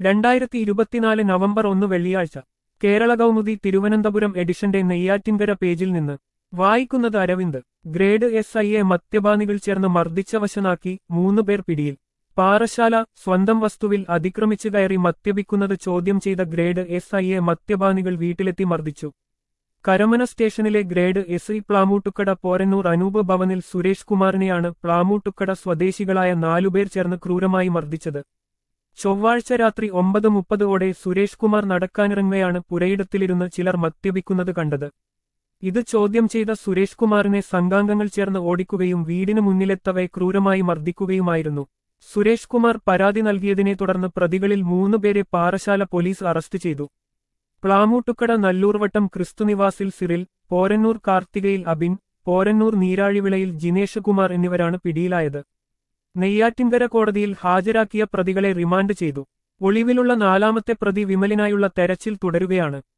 രണ്ടായിരത്തി ഇരുപത്തിനാല് നവംബർ ഒന്ന് വെള്ളിയാഴ്ച കേരള കൗമുദി തിരുവനന്തപുരം എഡിഷന്റെ നെയ്യാറ്റിൻകര പേജിൽ നിന്ന് വായിക്കുന്നത് അരവിന്ദ് ഗ്രേഡ് എസ് ഐയെ മദ്യപാനികൾ ചേർന്ന് മർദ്ദിച്ച വശനാക്കി മൂന്നുപേർ പിടിയിൽ പാറശാല സ്വന്തം വസ്തുവിൽ അതിക്രമിച്ചു കയറി മദ്യപിക്കുന്നത് ചോദ്യം ചെയ്ത ഗ്രേഡ് എസ് ഐയെ മദ്യപാനികൾ വീട്ടിലെത്തി മർദ്ദിച്ചു കരമന സ്റ്റേഷനിലെ grade S I Plamoottukada Porannur Anoop ഭവനിൽ സുരേഷ് കുമാറിനെയാണ് പ്ലാമൂട്ടുക്കട സ്വദേശികളായ നാലുപേർ ചേർന്ന് ക്രൂരമായി മർദ്ദിച്ചത് ചൊവ്വാഴ്ച രാത്രി ഒമ്പത് മുപ്പതോടെ സുരേഷ് കുമാർ നടക്കാനിറങ്ങുകയാണ് പുരയിടത്തിലിരുന്ന് ചിലർ മദ്യപിക്കുന്നത് കണ്ടത് ഇത് ചോദ്യം ചെയ്ത സുരേഷ് കുമാറിനെ സംഘാംഗങ്ങൾ ചേർന്ന് ഓടിക്കുകയും വീടിന് മുന്നിലെത്തവെ ക്രൂരമായി മർദ്ദിക്കുകയുമായിരുന്നു സുരേഷ് കുമാർ പരാതി നൽകിയതിനെ തുടർന്ന് പ്രതികളിൽ മൂന്നുപേരെ പാറശാല പോലീസ് അറസ്റ്റ് ചെയ്തു പ്ലാമൂട്ടുക്കട നല്ലൂർവട്ടം ക്രിസ്തുനിവാസിൽ സിറിൽ പോരന്നൂർ കാർത്തികയിൽ അബിൻ പോരന്നൂർ നീരാഴിവിളയിൽ ജിനേഷ് കുമാർ എന്നിവരാണ് പിടിയിലായത് നെയ്യാറ്റിൻകര കോടതിയിൽ ഹാജരാക്കിയ പ്രതികളെ റിമാൻഡ് ചെയ്തു ഒളിവിലുള്ള നാലാമത്തെ പ്രതി വിമലിനായുള്ള തെരച്ചിൽ തുടരുകയാണ്